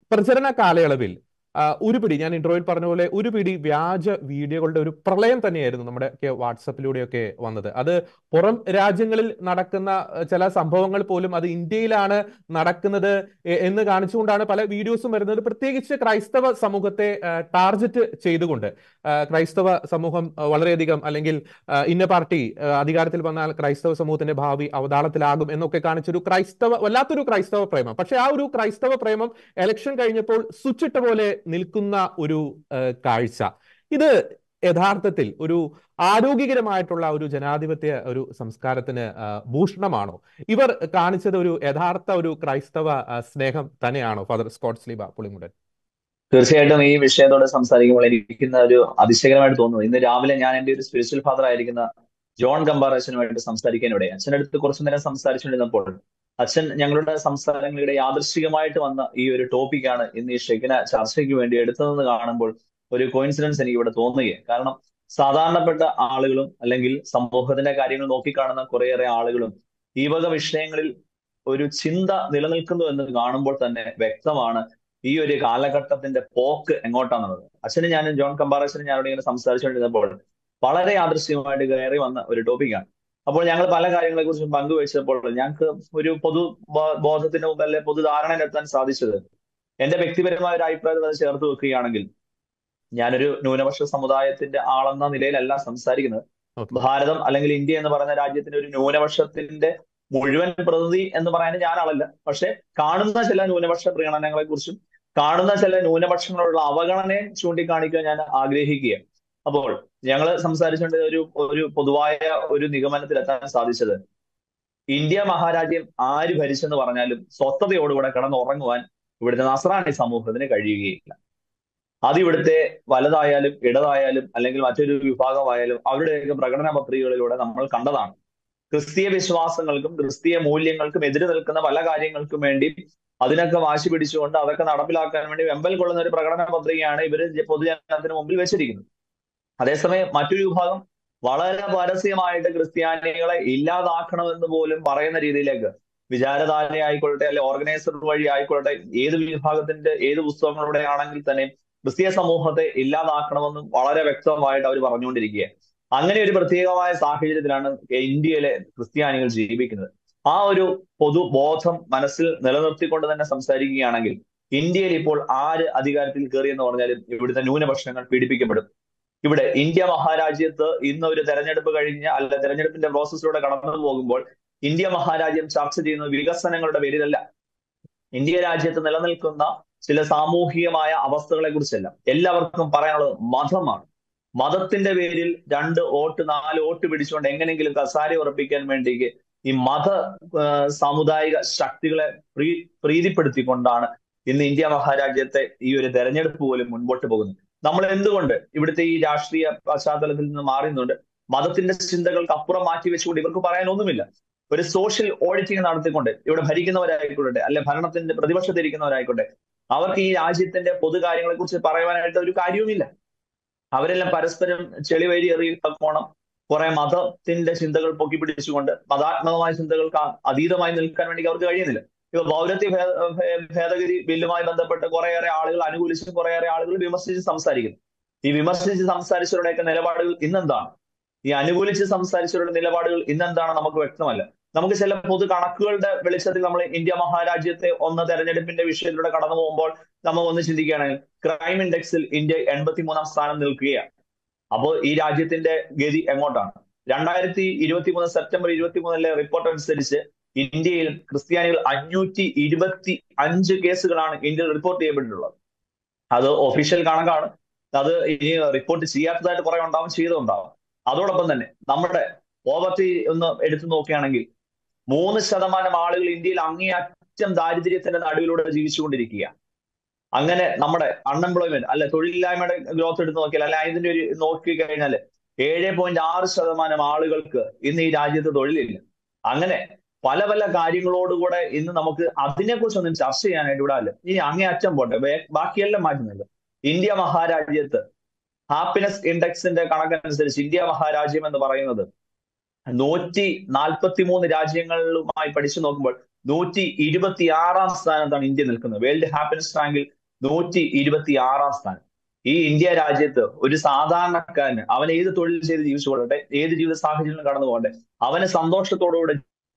പ്രചരണ കാലയളവിൽ ആ, ഒരു പിടി ഞാൻ ഇൻട്രോയിൽ പറഞ്ഞ പോലെ ഒരു പിടി വ്യാജ വീഡിയോകളുടെ ഒരു പ്രളയം തന്നെയായിരുന്നു നമ്മുടെ ഒക്കെ വാട്സപ്പിലൂടെയൊക്കെ വന്നത് അത് പുറം രാജ്യങ്ങളിൽ നടക്കുന്ന ആ, ചില സംഭവങ്ങൾ പോലും അത് ഇന്ത്യയിലാണ് നടക്കുന്നത് എ- എന്ന് കാണിച്ചുകൊണ്ടാണ് പല വീഡിയോസും വരുന്നത് പ്രത്യേകിച്ച് ക്രൈസ്തവ സമൂഹത്തെ ടാർഗറ്റ് ചെയ്തുകൊണ്ട് ആ, ക്രൈസ്തവ സമൂഹം ആ, വളരെയധികം അല്ലെങ്കിൽ ആ, ഇന്ന പാർട്ടി ആ, അധികാരത്തിൽ വന്നാൽ ക്രൈസ്തവ സമൂഹത്തിന്റെ ഭാവി അവതാളത്തിലാകും എന്നൊക്കെ കാണിച്ചൊരു ക്രൈസ്തവ വല്ലാത്തൊരു ക്രൈസ്തവ പ്രേമം പക്ഷെ ആ ഒരു ക്രൈസ്തവ പ്രേമം ഇലക്ഷൻ കഴിഞ്ഞപ്പോൾ സ്വിച്ചിട്ട പോലെ നിൽക്കുന്ന ഒരു ആ, കാഴ്ച ഇത് യഥാർത്ഥത്തിൽ ഒരു ആരോഗ്യകരമായിട്ടുള്ള ഒരു ജനാധിപത്യ ഒരു സംസ്കാരത്തിന് ആ, ഭൂഷണമാണോ ഇവർ കാണിച്ചത് ഒരു യഥാർത്ഥ ഒരു ക്രൈസ്തവ ആ, സ്നേഹം തന്നെയാണോ ഫാദർ സ്കോട്ട് സ്ലീബ പുളിമുടൻ തീർച്ചയായിട്ടും ഈ വിഷയത്തോടെ സംസാരിക്കുമ്പോൾ എനിക്കുന്ന ഒരു അതിശയകരമായിട്ട് തോന്നുന്നു ഇന്ന് രാവിലെ ഞാൻ എന്റെ ഒരു സ്പിരിച്വൽ ഫാദർ ആയിരിക്കുന്ന ജോൺ കമ്പാറേഷനുമായിട്ട് സംസാരിക്കാൻ ഇവിടെ അച്ഛൻ്റെ അടുത്ത് കുറച്ചു നേരം സംസാരിച്ചുകൊണ്ടിരുന്നപ്പോൾ അച്ഛൻ ഞങ്ങളുടെ സംസാരങ്ങളുടെ യാദൃശ്ചികമായിട്ട് വന്ന ഈ ഒരു ടോപ്പിക്കാണ് ഇന്ന് ഈ ഷെക്കിന ചർച്ചയ്ക്ക് വേണ്ടി എടുത്തതെന്ന് കാണുമ്പോൾ ഒരു കോയിൻസിഡൻസ് എനിക്ക് ഇവിടെ തോന്നുകയാണ് കാരണം സാധാരണപ്പെട്ട ആളുകളും അല്ലെങ്കിൽ സമൂഹത്തിന്റെ കാര്യങ്ങൾ നോക്കിക്കാണുന്ന കുറേയേറെ ആളുകളും ഈ വക വിഷയങ്ങളിൽ ഒരു ചിന്ത നിലനിൽക്കുന്നു എന്ന് കാണുമ്പോൾ തന്നെ വ്യക്തമാണ് ഈ ഒരു കാലഘട്ടത്തിന്റെ പോക്ക് എങ്ങോട്ടാണെന്നുള്ളത് അച്ഛനും ഞാനും ജോൺ കമ്പാറേഷനും ഞാനോട് ഇങ്ങനെ സംസാരിച്ചുകൊണ്ടിരുന്നപ്പോൾ വളരെ യാദൃശ്യമായിട്ട് കയറി വന്ന ഒരു ടോപ്പിക്കാണ് അപ്പോൾ ഞങ്ങൾ പല കാര്യങ്ങളെ കുറിച്ചും പങ്കുവെച്ചപ്പോൾ ഞങ്ങൾക്ക് ഒരു പൊതു ബോ- ബോധത്തിന് മുമ്പ് അല്ലെ പൊതുധാരണയിലെത്താൻ സാധിച്ചത് എന്റെ വ്യക്തിപരമായ ഒരു അഭിപ്രായം അത് ചേർത്ത് വെക്കുകയാണെങ്കിൽ ഞാനൊരു ന്യൂനപക്ഷ സമുദായത്തിന്റെ ആളെന്ന നിലയിലല്ല സംസാരിക്കുന്നത് ഓക്കെ ഭാരതം അല്ലെങ്കിൽ ഇന്ത്യ എന്ന് പറയുന്ന രാജ്യത്തിന്റെ ഒരു ന്യൂനപക്ഷത്തിന്റെ മുഴുവൻ പ്രതിനിധി എന്ന് പറയാൻ ഞാൻ ആളല്ല പക്ഷെ കാണുന്ന ചില ന്യൂനപക്ഷ പ്രീണനങ്ങളെ കുറിച്ചും കാണുന്ന ചില ന്യൂനപക്ഷങ്ങളുള്ള അവഗണനയെ ചൂണ്ടിക്കാണിക്കാൻ ഞാൻ ആഗ്രഹിക്കുക അപ്പോൾ ഞങ്ങൾ സംസാരിച്ചുകൊണ്ട് ഒരു ഒരു പൊതുവായ ഒരു നിഗമനത്തിലെത്താൻ സാധിച്ചത് ഇന്ത്യ മഹാരാജ്യം ആര് ഭരിച്ചെന്ന് പറഞ്ഞാലും സ്വസ്ഥതയോടുകൂടെ കിടന്നുറങ്ങുവാൻ ഇവിടുത്തെ നസ്രാണി സമൂഹത്തിന് കഴിയുകയില്ല അത് ഇവിടുത്തെ വലതായാലും ഇടതായാലും അല്ലെങ്കിൽ മറ്റൊരു വിഭാഗമായാലും അവരുടെയൊക്കെ പ്രകടന പത്രികകളിലൂടെ നമ്മൾ കണ്ടതാണ് ക്രിസ്തീയ വിശ്വാസങ്ങൾക്കും ക്രിസ്തീയ മൂല്യങ്ങൾക്കും എതിര് നിൽക്കുന്ന പല കാര്യങ്ങൾക്കും വേണ്ടി അതിനൊക്കെ വാശി പിടിച്ചുകൊണ്ട് അതൊക്കെ നടപ്പിലാക്കാൻ വേണ്ടി വെമ്പൽ കൊള്ളുന്ന ഒരു പ്രകടന പത്രികയാണ് ഇവർ പൊതുജനത്തിന് മുമ്പിൽ വെച്ചിരിക്കുന്നത് അതേസമയം മറ്റൊരു വിഭാഗം വളരെ പരസ്യമായിട്ട് ക്രിസ്ത്യാനികളെ ഇല്ലാതാക്കണമെന്ന് പോലും പറയുന്ന രീതിയിലേക്ക് വിചാരധാര ആയിക്കൊള്ളട്ടെ അല്ലെ ഓർഗനൈസർ വഴി ആയിക്കൊള്ളട്ടെ ഏത് വിഭാഗത്തിന്റെ ഏത് പുസ്തകങ്ങളുടെ ആണെങ്കിൽ തന്നെ ക്രിസ്തീയ സമൂഹത്തെ ഇല്ലാതാക്കണമെന്നും വളരെ വ്യക്തമായിട്ട് അവർ പറഞ്ഞുകൊണ്ടിരിക്കുക അങ്ങനെ ഒരു പ്രത്യേകമായ സാഹചര്യത്തിലാണ് ഇന്ത്യയിലെ ക്രിസ്ത്യാനികൾ ജീവിക്കുന്നത് ആ ഒരു പൊതുബോധം മനസ്സിൽ നിലനിർത്തിക്കൊണ്ട് തന്നെ സംസാരിക്കുകയാണെങ്കിൽ ഇന്ത്യയിൽ ഇപ്പോൾ ആര് അധികാരത്തിൽ കയറി എന്ന് പറഞ്ഞാലും ഇവിടുത്തെ ന്യൂനപക്ഷങ്ങൾ പീഡിപ്പിക്കപ്പെടും ഇവിടെ ഇന്ത്യ മഹാരാജ്യത്ത് ഇന്ന് ഒരു തെരഞ്ഞെടുപ്പ് കഴിഞ്ഞ അല്ല തെരഞ്ഞെടുപ്പിന്റെ പ്രോസസ്സിലൂടെ കടന്നു പോകുമ്പോൾ ഇന്ത്യ മഹാരാജ്യം ചർച്ച ചെയ്യുന്ന വികസനങ്ങളുടെ പേരിലല്ല ഇന്ത്യ രാജ്യത്ത് നിലനിൽക്കുന്ന ചില സാമൂഹികമായ അവസ്ഥകളെ കുറിച്ചല്ല എല്ലാവർക്കും പറയാനുള്ളത് മതമാണ് മതത്തിന്റെ പേരിൽ രണ്ട് വോട്ട് നാല് വോട്ട് പിടിച്ചുകൊണ്ട് എങ്ങനെയെങ്കിലും കസാര ഉറപ്പിക്കാൻ വേണ്ടി ഈ മത സാമുദായിക ശക്തികളെ പ്രീ പ്രീതിപ്പെടുത്തിക്കൊണ്ടാണ് ഇന്ന് ഇന്ത്യ മഹാരാജ്യത്തെ ഈ ഒരു തെരഞ്ഞെടുപ്പ് പോലും മുൻപോട്ട് പോകുന്നത് നമ്മൾ എന്തുകൊണ്ട് ഇവിടുത്തെ ഈ രാഷ്ട്രീയ പശ്ചാത്തലത്തിൽ നിന്ന് മാറുന്നുണ്ട് മതത്തിന്റെ ചിന്തകൾക്ക് അപ്പുറം മാറ്റി വെച്ചുകൊണ്ട് ഇവർക്ക് പറയാനൊന്നുമില്ല ഒരു സോഷ്യൽ ഓഡിറ്റിംഗ് നടത്തിക്കൊണ്ട് ഇവിടെ ഭരിക്കുന്നവരായിക്കോട്ടെ അല്ലെ ഭരണത്തിന്റെ പ്രതിപക്ഷത്തിരിക്കുന്നവരായിക്കോട്ടെ അവർക്ക് ഈ രാജ്യത്തിന്റെ പൊതു കാര്യങ്ങളെ കുറിച്ച് പറയുവാനായിട്ട് ഒരു കാര്യവുമില്ല അവരെല്ലാം പരസ്പരം ചെളിവരി എറിയണം കുറെ മതത്തിന്റെ ചിന്തകൾ പൊക്കി പിടിച്ചുകൊണ്ട് മതാത്മകമായ ചിന്തകൾക്ക് അതീതമായി നിൽക്കാൻ വേണ്ടി അവർക്ക് കഴിയുന്നില്ല ഇപ്പൊ പൗരത്വ ഭേദഗതി ബില്ലുമായി ബന്ധപ്പെട്ട് കുറേയേറെ ആളുകൾ അനുകൂലിച്ചും കുറേയേറെ ആളുകൾ വിമർശിച്ച് സംസാരിക്കുന്നു ഈ വിമർശിച്ച് സംസാരിച്ചവരുടെയൊക്കെ നിലപാടുകൾ ഇന്നെന്താണ് ഈ അനുകൂലിച്ച് സംസാരിച്ചവരുടെ നിലപാടുകൾ ഇന്നെന്താണ് നമുക്ക് വ്യക്തമല്ല നമുക്ക് ചില പൊതു കണക്കുകളുടെ വെളിച്ചത്തിൽ നമ്മൾ ഇന്ത്യ മഹാരാജ്യത്തെ ഒന്ന് തെരഞ്ഞെടുപ്പിന്റെ വിഷയത്തിലൂടെ കടന്നു പോകുമ്പോൾ നമ്മൾ ഒന്ന് ചിന്തിക്കുകയാണെങ്കിൽ ക്രൈം ഇൻഡെക്സിൽ ഇന്ത്യ എൺപത്തി മൂന്നാം സ്ഥാനം നിൽക്കുകയാണ് അപ്പോൾ ഈ രാജ്യത്തിന്റെ ഗതി എങ്ങോട്ടാണ് രണ്ടായിരത്തി ഇരുപത്തി മൂന്ന് സെപ്റ്റംബർ ഇരുപത്തി മൂന്നിലെ റിപ്പോർട്ട് അനുസരിച്ച് ഇന്ത്യയിൽ ക്രിസ്ത്യാനികൾ അഞ്ഞൂറ്റി ഇരുപത്തി അഞ്ച് കേസുകളാണ് ഇന്ത്യയിൽ റിപ്പോർട്ട് ചെയ്യപ്പെട്ടിട്ടുള്ളത് അത് ഒഫീഷ്യൽ കണക്കാണ് അത് ഇനി റിപ്പോർട്ട് ചെയ്യാത്തതായിട്ട് കുറെ ഉണ്ടാവും ചെയ്തുണ്ടാവും അതോടൊപ്പം തന്നെ നമ്മുടെ പോവർട്ടി ഒന്ന് എടുത്തു നോക്കുകയാണെങ്കിൽ മൂന്ന് ശതമാനം ആളുകൾ ഇന്ത്യയിൽ അങ്ങേയറ്റം ദാരിദ്ര്യത്തിന്റെ നടുവിലൂടെ ജീവിച്ചുകൊണ്ടിരിക്കുക അങ്ങനെ നമ്മുടെ അൺഎംപ്ലോയ്മെന്റ് അല്ലെ തൊഴിലില്ലായ്മയുടെ ഗ്രോത്ത് എടുത്ത് നോക്കിയാൽ അല്ലെ അതിന്റെ ഒരു നോക്കി കഴിഞ്ഞാൽ ഏഴ് പോയിന്റ് ആറ് ശതമാനം ആളുകൾക്ക് ഇന്ന് ഈ രാജ്യത്ത് തൊഴിലില്ല അങ്ങനെ പല പല കാര്യങ്ങളോടുകൂടെ ഇന്ന് നമുക്ക് അതിനെക്കുറിച്ചൊന്നും ചർച്ച ചെയ്യാനായിട്ട് ഇവിടെ അല്ല ഇനി അങ്ങേയറ്റം പോട്ടെ ബാക്കിയെല്ലാം മാറ്റുന്നില്ല ഇന്ത്യ മഹാരാജ്യത്ത് ഹാപ്പിനെസ് ഇൻഡെക്സിന്റെ കണക്കനുസരിച്ച് ഇന്ത്യ മഹാരാജ്യം എന്ന് പറയുന്നത് നൂറ്റി നാൽപ്പത്തി മൂന്ന് രാജ്യങ്ങളുമായി പഠിച്ചു നോക്കുമ്പോൾ നൂറ്റി ഇരുപത്തി ആറാം സ്ഥാനത്താണ് ഇന്ത്യ നിൽക്കുന്നത് വേൾഡ് ഹാപ്പിനെസ് റാങ്കിൽ നൂറ്റി ഇരുപത്തി ആറാം സ്ഥാനം ഈ ഇന്ത്യ രാജ്യത്ത് ഒരു സാധാരണക്കാരന് അവൻ ഏത് തൊഴിൽ ചെയ്ത് ജീവിച്ചു കൊള്ളട്ടെ ഏത് ജീവിത സാഹചര്യങ്ങളും കടന്നു പോകട്ടെ അവന് സന്തോഷത്തോടുകൂടെ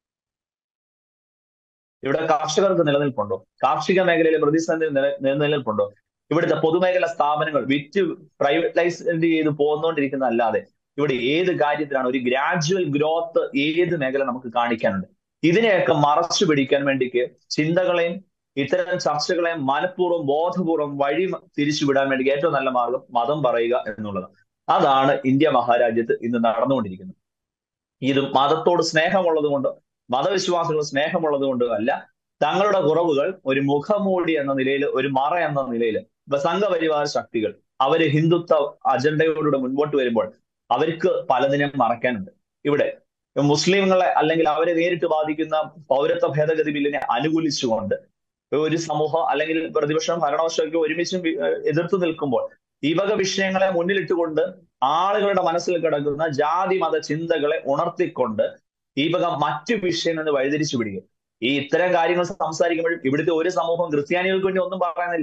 ഇവിടെ കർഷകർക്ക് നിലനിൽപ്പുണ്ടോ കാർഷിക മേഖലയിലെ പ്രതിസന്ധി നില നിലനിൽപ്പുണ്ടോ ഇവിടുത്തെ പൊതുമേഖലാ സ്ഥാപനങ്ങൾ വിറ്റ് പ്രൈവറ്റൈസ് ചെയ്ത് പോന്നുകൊണ്ടിരിക്കുന്ന അല്ലാതെ ഇവിടെ ഏത് കാര്യത്തിലാണ് ഒരു ഗ്രാജുവൽ ഗ്രോത്ത് ഏത് മേഖല നമുക്ക് കാണിക്കാനുണ്ട് ഇതിനെയൊക്കെ മറച്ചു പിടിക്കാൻ വേണ്ടിക്ക് ചിന്തകളെയും ഇത്തരം ചർച്ചകളെയും മനഃപൂർവ്വം ബോധപൂർവം വഴി തിരിച്ചുവിടാൻ വേണ്ടി ഏറ്റവും നല്ല മാർഗം മതം പറയുക എന്നുള്ളതാണ് അതാണ് ഇന്ത്യ മഹാരാജ്യത്ത് ഇന്ന് നടന്നുകൊണ്ടിരിക്കുന്നത് ഇത് മതത്തോട് സ്നേഹമുള്ളത് കൊണ്ട് മതവിശ്വാസികൾ സ്നേഹമുള്ളത് കൊണ്ടും അല്ല തങ്ങളുടെ കുറവുകൾ ഒരു മുഖമൂടി എന്ന നിലയിൽ ഒരു മറ എന്ന നിലയിൽ സംഘപരിവാര ശക്തികൾ അവര് ഹിന്ദുത്വ അജണ്ടയോടുകൂടെ മുൻപോട്ട് വരുമ്പോൾ അവർക്ക് പലതിനും മറക്കാനുണ്ട് ഇവിടെ മുസ്ലിങ്ങളെ അല്ലെങ്കിൽ അവരെ നേരിട്ട് ബാധിക്കുന്ന പൗരത്വ ഭേദഗതി ബില്ലിനെ അനുകൂലിച്ചുകൊണ്ട് ഒരു സമൂഹം അല്ലെങ്കിൽ പ്രതിപക്ഷം ഭരണപക്ഷമൊക്കെ ഒരുമിച്ച് എതിർത്ത് നിൽക്കുമ്പോൾ ഈ വക വിഷയങ്ങളെ മുന്നിലിട്ടുകൊണ്ട് ആളുകളുടെ മനസ്സിൽ കിടക്കുന്ന ജാതി മത ചിന്തകളെ ഉണർത്തിക്കൊണ്ട് ഈ വക മറ്റു വിഷയങ്ങളിൽ വഴിതിരിച്ചു വിടുക ഈ ഇത്തരം കാര്യങ്ങൾ സംസാരിക്കുമ്പോഴും ഇവിടുത്തെ ഒരു സമൂഹം ക്രിസ്ത്യാനികൾക്ക് വേണ്ടി ഒന്നും പറയുന്നില്ല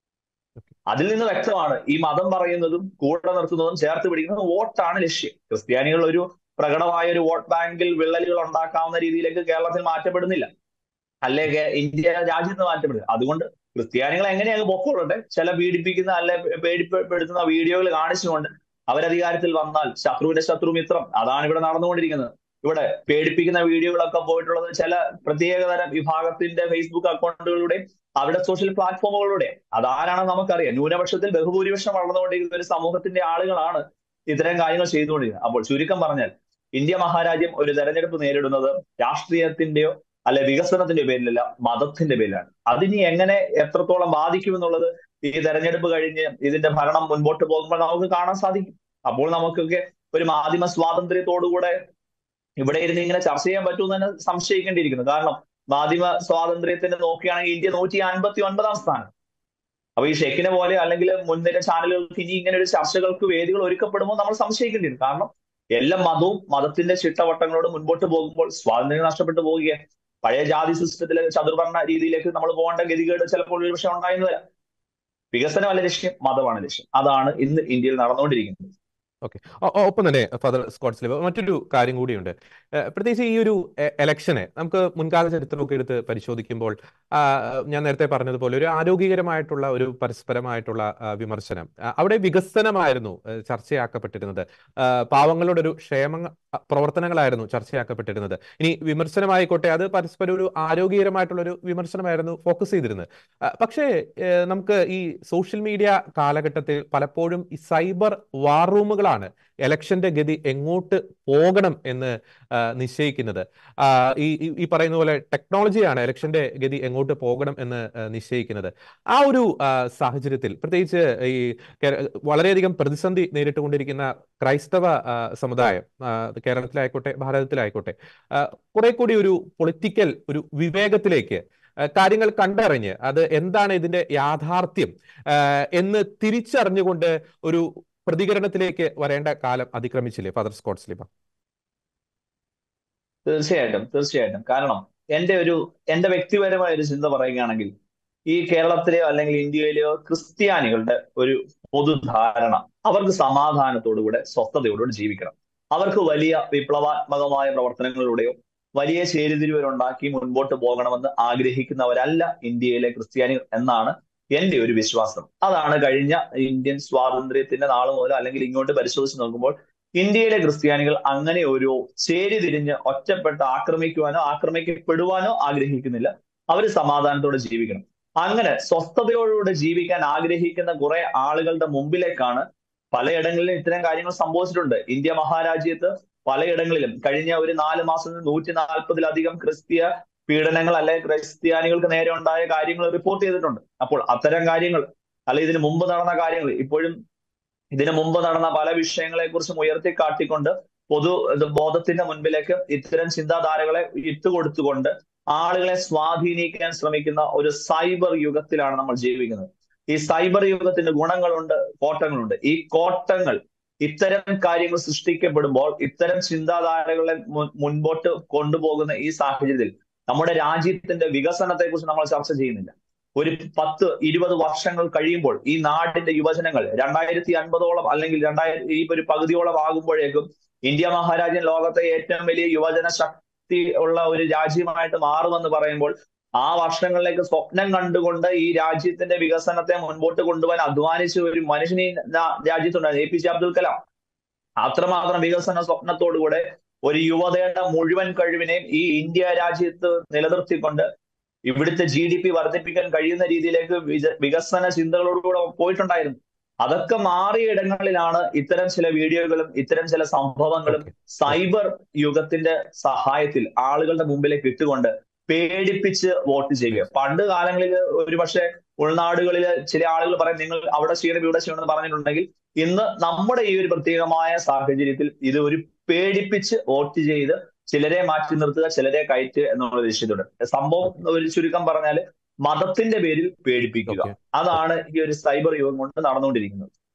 അതിൽ നിന്ന് വ്യക്തമാണ് ഈ മതം പറയുന്നതും കൂടെ നിർത്തുന്നതും ചേർത്ത് പിടിക്കുന്നതും വോട്ടാണ് ലക്ഷ്യം ക്രിസ്ത്യാനികൾ ഒരു പ്രകടമായ ഒരു വോട്ട് ബാങ്കിൽ വിള്ളലുകൾ ഉണ്ടാക്കാവുന്ന രീതിയിലേക്ക് കേരളത്തിൽ മാറ്റപ്പെടുന്നില്ല അല്ലെങ്കിൽ ഇന്ത്യ രാജ്യത്ത് മാറ്റപ്പെടുക അതുകൊണ്ട് ക്രിസ്ത്യാനികൾ എങ്ങനെയാണ് പൊക്കോളട്ടെ ചില പീഡിപ്പിക്കുന്ന അല്ലെ പേടിപ്പെടുത്തുന്ന വീഡിയോകൾ കാണിച്ചുകൊണ്ട് അവരധികാരത്തിൽ വന്നാൽ ശത്രുവിന്റെ ശത്രു മിത്രം അതാണ് ഇവിടെ നടന്നുകൊണ്ടിരിക്കുന്നത് ഇവിടെ പേടിപ്പിക്കുന്ന വീഡിയോകളൊക്കെ പോയിട്ടുള്ളത് ചില പ്രത്യേകതരം വിഭാഗത്തിന്റെ ഫേസ്ബുക്ക് അക്കൗണ്ടുകളുടെയും അവരുടെ സോഷ്യൽ പ്ലാറ്റ്ഫോമുകളുടെ അതാരാണെന്ന് നമുക്കറിയാം ന്യൂനപക്ഷത്തിൽ ബഹുഭൂരിപക്ഷം വളർന്നുകൊണ്ടിരിക്കുന്ന ഒരു സമൂഹത്തിന്റെ ആളുകളാണ് ഇത്തരം കാര്യങ്ങൾ ചെയ്തുകൊണ്ടിരിക്കുന്നത് അപ്പോൾ ചുരുക്കം പറഞ്ഞാൽ ഇന്ത്യ മഹാരാജ്യം ഒരു തെരഞ്ഞെടുപ്പ് നേരിടുന്നത് രാഷ്ട്രീയത്തിന്റെയോ അല്ലെ വികസനത്തിന്റെ പേരിലല്ല മതത്തിന്റെ പേരിലാണ് അതിനി എങ്ങനെ എത്രത്തോളം ബാധിക്കുമെന്നുള്ളത് ഈ തെരഞ്ഞെടുപ്പ് കഴിഞ്ഞ് ഇതിന്റെ ഭരണം മുൻപോട്ട് പോകുമ്പോൾ നമുക്ക് കാണാൻ സാധിക്കും അപ്പോൾ നമുക്കൊക്കെ ഒരു മാധ്യമ സ്വാതന്ത്ര്യത്തോടുകൂടെ ഇവിടെ ഇരുന്ന് ഇങ്ങനെ ചർച്ച ചെയ്യാൻ പറ്റുമെന്ന് തന്നെ സംശയിക്കേണ്ടിയിരിക്കുന്നു കാരണം മാധ്യമ സ്വാതന്ത്ര്യത്തിന് നോക്കുകയാണെങ്കിൽ ഇന്ത്യ നൂറ്റി അൻപത്തി ഒൻപതാം സ്ഥാനം അപ്പൊ ഈ ഷെക്കിനെ പോലെ അല്ലെങ്കിൽ മുൻനിര ചാനലുകൾക്ക് ഇനി ഇങ്ങനെ ഒരു ചർച്ചകൾക്ക് വേദികൾ ഒരുക്കപ്പെടുമ്പോൾ നമ്മൾ സംശയിക്കേണ്ടിയിരുന്നു കാരണം എല്ലാ മതവും മതത്തിന്റെ ചിട്ടവട്ടങ്ങളോട് മുൻപോട്ട് പോകുമ്പോൾ സ്വാതന്ത്ര്യം നഷ്ടപ്പെട്ടു പോവുകയാണ് പഴയ ജാതി സിസ്റ്റത്തിലെ ചതുർവർണ്ണ രീതിയിലേക്ക് നമ്മൾ പോകേണ്ട ഗതികേട് ചിലപ്പോൾ ഒരു പക്ഷേ ഉണ്ടായെന്ന് വരാം വികസനമല്ല ലക്ഷ്യം മതമാണ് ലക്ഷ്യം അതാണ് ഇന്ന് ഇന്ത്യയിൽ നടന്നുകൊണ്ടിരിക്കുന്നത് ഓക്കെ ഒപ്പം തന്നെ ഫാദർ സ്കോട്ട്സ് ലിബർ മറ്റൊരു കാര്യം കൂടിയുണ്ട് പ്രത്യേകിച്ച് ഈ ഒരു എലക്ഷനെ നമുക്ക് മുൻകാല ചരിത്രമൊക്കെ എടുത്ത് പരിശോധിക്കുമ്പോൾ ഞാൻ നേരത്തെ പറഞ്ഞതുപോലെ ഒരു ആരോഗ്യകരമായിട്ടുള്ള ഒരു പരസ്പരമായിട്ടുള്ള വിമർശനം അവിടെ വികസനമായിരുന്നു ചർച്ചയാക്കപ്പെട്ടിരുന്നത് പാവങ്ങളുടെ ഒരു ക്ഷേമ പ്രവർത്തനങ്ങളായിരുന്നു ചർച്ചയാക്കപ്പെട്ടിരുന്നത് ഇനി വിമർശനമായിക്കോട്ടെ അത് പരസ്പരം ഒരു ആരോഗ്യകരമായിട്ടുള്ള ഒരു വിമർശനമായിരുന്നു ഫോക്കസ് ചെയ്തിരുന്നത് പക്ഷേ നമുക്ക് ഈ സോഷ്യൽ മീഡിയ കാലഘട്ടത്തിൽ പലപ്പോഴും ഈ സൈബർ വാർ റൂമുകൾ ാണ് എലക്ഷന്റെ ഗതി എങ്ങോട്ട് പോകണം എന്ന് നിശ്ചയിക്കുന്നത് ഈ ഈ പറയുന്ന പോലെ ടെക്നോളജിയാണ് എലക്ഷന്റെ ഗതി എങ്ങോട്ട് പോകണം എന്ന് നിശ്ചയിക്കുന്നത് ആ ഒരു സാഹചര്യത്തിൽ പ്രത്യേകിച്ച് ഈ വളരെയധികം പ്രതിസന്ധി നേരിട്ടുകൊണ്ടിരിക്കുന്ന ക്രൈസ്തവ സമുദായം കേരളത്തിലായിക്കോട്ടെ ഭാരതത്തിലായിക്കോട്ടെ കുറെ കൂടി ഒരു പൊളിറ്റിക്കൽ ഒരു വിവേകത്തിലേക്ക് കാര്യങ്ങൾ കണ്ടറിഞ്ഞ് അത് എന്താണ് ഇതിന്റെ യാഥാർത്ഥ്യം എന്ന് തിരിച്ചറിഞ്ഞുകൊണ്ട് ഒരു പ്രതികരണത്തിലേക്ക് വരേണ്ട കാലം അതിക്രമിച്ചില്ലേ ഫാദർ സ്കോട്ട് സ്ലിബ തീർച്ചയായിട്ടും തീർച്ചയായിട്ടും കാരണം എന്റെ ഒരു എന്റെ വ്യക്തിപരമായ ഒരു ചിന്ത പറയുകയാണെങ്കിൽ ഈ കേരളത്തിലെയോ അല്ലെങ്കിൽ ഇന്ത്യയിലെയോ ക്രിസ്ത്യാനികളുടെ ഒരു പൊതുധാരണ അവർക്ക് സമാധാനത്തോടുകൂടെ സ്വസ്ഥതയോടുകൂടെ ജീവിക്കണം അവർക്ക് വലിയ വിപ്ലവാത്മകമായ പ്രവർത്തനങ്ങളിലൂടെയോ വലിയ ചേരിതിരിവരുണ്ടാക്കി മുൻപോട്ട് പോകണമെന്ന് ആഗ്രഹിക്കുന്നവരല്ല ഇന്ത്യയിലെ ക്രിസ്ത്യാനികൾ എന്നാണ് എന്റെ ഒരു വിശ്വാസം അതാണ് കഴിഞ്ഞ ഇന്ത്യൻ സ്വാതന്ത്ര്യത്തിന്റെ നാൾ മുതൽ അല്ലെങ്കിൽ ഇങ്ങോട്ട് പരിശോധിച്ച് നോക്കുമ്പോൾ ഇന്ത്യയിലെ ക്രിസ്ത്യാനികൾ അങ്ങനെ ഒരു ചേരി തിരിഞ്ഞ് ഒറ്റപ്പെട്ട് ആക്രമിക്കുവാനോ ആക്രമിക്കപ്പെടുവാനോ ആഗ്രഹിക്കുന്നില്ല അവർ സമാധാനത്തോടെ ജീവിക്കണം അങ്ങനെ സ്വസ്ഥതയോടുകൂടെ ജീവിക്കാൻ ആഗ്രഹിക്കുന്ന കുറെ ആളുകളുടെ മുമ്പിലേക്കാണ് പലയിടങ്ങളിലും ഇത്തരം കാര്യങ്ങൾ സംഭവിച്ചിട്ടുണ്ട് ഇന്ത്യ മഹാരാജ്യത്ത് പലയിടങ്ങളിലും കഴിഞ്ഞ ഒരു നാല് മാസം നൂറ്റി നാൽപ്പതിലധികം ക്രിസ്തീയ പീഡനങ്ങൾ അല്ലെങ്കിൽ ക്രിസ്ത്യാനികൾക്ക് നേരെ ഉണ്ടായ കാര്യങ്ങൾ റിപ്പോർട്ട് ചെയ്തിട്ടുണ്ട് അപ്പോൾ അത്തരം കാര്യങ്ങൾ അല്ലെ ഇതിനു മുമ്പ് നടന്ന കാര്യങ്ങൾ ഇപ്പോഴും ഇതിനു മുമ്പ് നടന്ന പല വിഷയങ്ങളെ കുറിച്ചും ഉയർത്തി കാട്ടിക്കൊണ്ട് പൊതു ബോധത്തിന്റെ മുൻപിലേക്ക് ഇത്തരം ചിന്താധാരകളെ ഇട്ടുകൊടുത്തുകൊണ്ട് ആളുകളെ സ്വാധീനിക്കാൻ ശ്രമിക്കുന്ന ഒരു സൈബർ യുഗത്തിലാണ് നമ്മൾ ജീവിക്കുന്നത് ഈ സൈബർ യുഗത്തിന്റെ ഗുണങ്ങളുണ്ട് കോട്ടങ്ങളുണ്ട് ഈ കോട്ടങ്ങൾ ഇത്തരം കാര്യങ്ങൾ സൃഷ്ടിക്കപ്പെടുമ്പോൾ ഇത്തരം ചിന്താധാരകളെ മുൻപോട്ട് കൊണ്ടുപോകുന്ന ഈ സാഹചര്യത്തിൽ നമ്മുടെ രാജ്യത്തിന്റെ വികസനത്തെ കുറിച്ച് നമ്മൾ ചർച്ച ചെയ്യുന്നില്ല ഒരു പത്ത് ഇരുപത് വർഷങ്ങൾ കഴിയുമ്പോൾ ഈ നാടിന്റെ യുവജനങ്ങൾ രണ്ടായിരത്തി അൻപതോളം അല്ലെങ്കിൽ രണ്ടായിരത്തി ഈ ഒരു പകുതിയോളം ആകുമ്പോഴേക്കും ഇന്ത്യ മഹാരാജ്യം ലോകത്തെ ഏറ്റവും വലിയ യുവജന ശക്തി ഉള്ള ഒരു രാജ്യമായിട്ട് മാറുമെന്ന് പറയുമ്പോൾ ആ വർഷങ്ങളിലേക്ക് സ്വപ്നം കണ്ടുകൊണ്ട് ഈ രാജ്യത്തിന്റെ വികസനത്തെ മുൻപോട്ട് കൊണ്ടുപോകാൻ അധ്വാനിച്ച ഒരു മനുഷ്യനെ രാജ്യത്തുണ്ടായിരുന്നു A P J Abdul Kalam അത്രമാത്രം വികസന സ്വപ്നത്തോടുകൂടെ ഒരു യുവതയുടെ മുഴുവൻ കഴിവിനെയും ഈ ഇന്ത്യ രാജ്യത്ത് നിലനിർത്തിക്കൊണ്ട് ഇവിടുത്തെ ജി ഡി പി വർദ്ധിപ്പിക്കാൻ കഴിയുന്ന രീതിയിലേക്ക് വികസന ചിന്തകളോടുകൂടെ പോയിട്ടുണ്ടായിരുന്നു അതൊക്കെ മാറിയ ഇടങ്ങളിലാണ് ഇത്തരം ചില വീഡിയോകളും ഇത്തരം ചില സംഭവങ്ങളും സൈബർ യുഗത്തിന്റെ സഹായത്തിൽ ആളുകളുടെ മുമ്പിലേക്ക് ഇട്ടുകൊണ്ട് പേടിപ്പിച്ച് വോട്ട് ചെയ്യുക പണ്ട് കാലങ്ങളിൽ ഒരുപക്ഷെ ഉൾനാടുകളിൽ ചില ആളുകൾ പറയും നിങ്ങൾ അവിടെ ചെയ്യണം ഇവിടെ ചെയ്യണം എന്ന് പറഞ്ഞിട്ടുണ്ടെങ്കിൽ ഇന്ന് നമ്മുടെ ഈ ഒരു പ്രത്യേകമായ സാഹചര്യത്തിൽ ഇത് ഒരു പേടിപ്പിച്ച് വോട്ട് ചെയ്ത് ചിലരെ മാറ്റി നിർത്തുക ചിലരെ കയറ്റുക എന്നുള്ള ലക്ഷ്യത്തോടെ സംഭവം ഒരു ചുരുക്കം പറഞ്ഞാൽ മതത്തിന്റെ പേരിൽ പേടിപ്പിക്കുക അതാണ് ഈ ഒരു സൈബർ യുഗം കൊണ്ട് നടന്നുകൊണ്ടിരിക്കുന്നത്